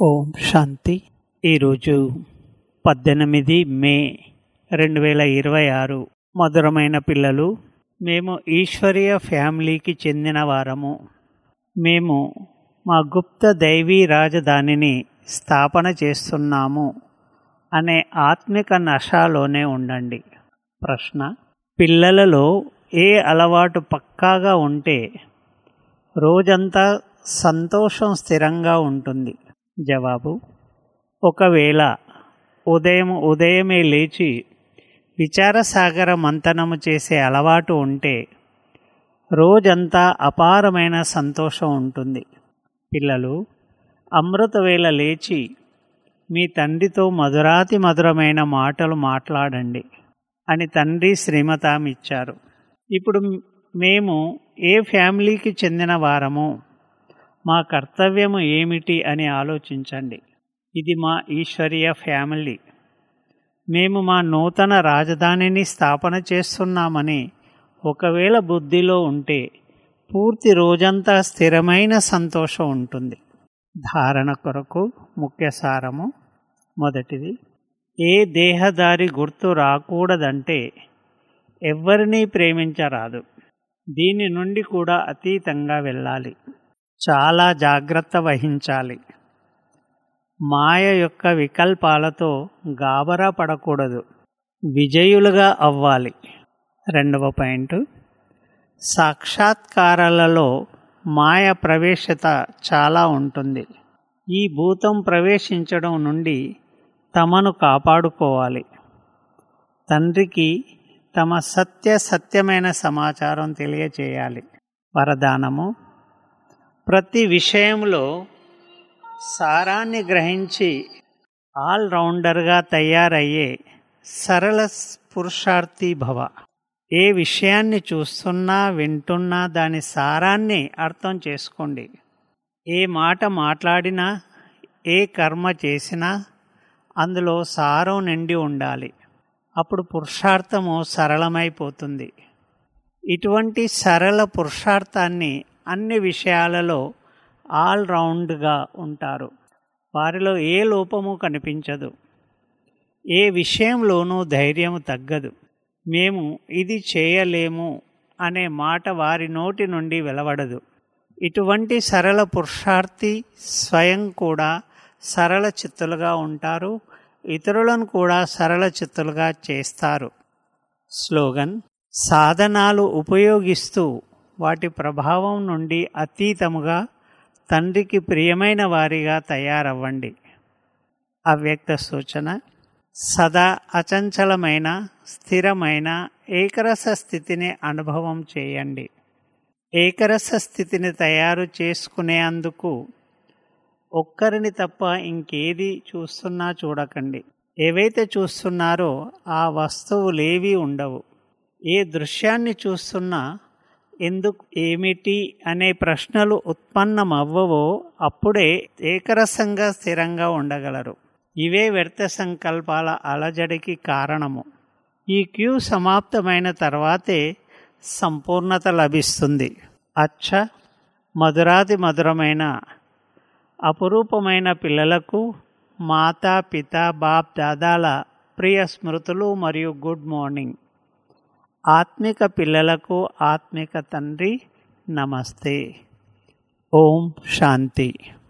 ఓం శాంతి ఈరోజు పద్దెనిమిది మే రెండు వేల ఇరవై ఆరు మధురమైన పిల్లలు మేము ఈశ్వరీయ ఫ్యామిలీకి చెందిన వారము మేము మా గుప్త దైవీ రాజధానిని స్థాపన చేస్తున్నాము అనే ఆత్మిక నషాలోనే ఉండండి ప్రశ్న పిల్లలలో ఏ అలవాటు పక్కాగా ఉంటే రోజంతా సంతోషం స్థిరంగా ఉంటుంది జవాబు ఒకవేళ ఉదయం ఉదయమే లేచి విచారసాగర మంతనము చేసే అలవాటు ఉంటే రోజంతా అపారమైన సంతోషం ఉంటుంది పిల్లలు అమృతవేళ లేచి మీ తండ్రితో మధురాతి మధురమైన మాటలు మాట్లాడండి అని తండ్రి శ్రీమతామిచ్చారు ఇప్పుడు మేము ఏ ఫ్యామిలీకి చెందిన వారమో మా కర్తవ్యము ఏమిటి అని ఆలోచించండి ఇది మా ఈశ్వరీయ ఫ్యామిలీ మేము మా నూతన రాజధానిని స్థాపన చేస్తున్నామని ఒకవేళ బుద్ధిలో ఉంటే పూర్తి రోజంతా స్థిరమైన సంతోషం ఉంటుంది ధారణ కొరకు ముఖ్య సారము మొదటిది ఏ దేహదారి గుర్తు రాకూడదంటే ఎవ్వరినీ ప్రేమించరాదు దీని నుండి కూడా అతీతంగా వెళ్ళాలి చాలా జాగ్రత్త వహించాలి మాయ యొక్క వికల్పాలతో గాబరా పడకూడదు విజయులుగా అవ్వాలి రెండవ పాయింట్ సాక్షాత్కారాలలో మాయ ప్రవేశత చాలా ఉంటుంది ఈ భూతం ప్రవేశించడం నుండి తమను కాపాడుకోవాలి తండ్రికి తమ సత్య సత్యమైన సమాచారం తెలియచేయాలి వరదానము ప్రతి విషయంలో సారాన్ని గ్రహించి ఆల్రౌండర్గా తయారయ్యే సరళ పురుషార్థి భవ ఏ విషయాన్ని చూస్తున్నా వింటున్నా దాని సారాన్ని అర్థం చేసుకోండి ఏ మాట మాట్లాడినా ఏ కర్మ చేసినా అందులో సారం నిండి ఉండాలి అప్పుడు పురుషార్థము సరళమైపోతుంది ఇటువంటి సరళ పురుషార్థాన్ని అన్ని విషయాలలో ఆల్రౌండ్గా ఉంటారు వారిలో ఏ లోపము కనిపించదు ఏ విషయంలోనూ ధైర్యము తగ్గదు మేము ఇది చేయలేము అనే మాట వారి నోటి నుండి వెలువడదు ఇటువంటి సరళ పురుషార్థి స్వయం కూడా సరళ చిత్తులుగా ఉంటారు ఇతరులను కూడా సరళ చిత్తులుగా చేస్తారు స్లోగన్ సాధనాలు ఉపయోగిస్తూ వాటి ప్రభావం నుండి అతీతముగా తండ్రికి ప్రియమైన వారిగా తయారవ్వండి అవ్యక్త సూచన సదా అచంచలమైన స్థిరమైన ఏకరస స్థితిని అనుభవం చేయండి ఏకరస స్థితిని తయారు చేసుకునేందుకు ఒక్కరిని తప్ప ఇంకేది చూస్తున్నా చూడకండి ఏవైతే చూస్తున్నారో ఆ వస్తువులేవి ఉండవు ఏ దృశ్యాన్ని చూస్తున్నా ఎందుకు ఏమిటి అనే ప్రశ్నలు ఉత్పన్నమవ్వవో అప్పుడే ఏకరసంగా స్థిరంగా ఉండగలరు ఇవే వ్యర్థ సంకల్పాల అలజడికి కారణము ఈ క్యూ సమాప్తమైన తర్వాతే సంపూర్ణత లభిస్తుంది అచ్చ మధురాతి మధురమైన అపురూపమైన పిల్లలకు మాతా పిత బాప్ దాదాల ప్రియ స్మృతులు మరియు గుడ్ మార్నింగ్ ఆత్మిక పిల్లలకు ఆత్మిక తండ్రి నమస్తే ఓం శాంతి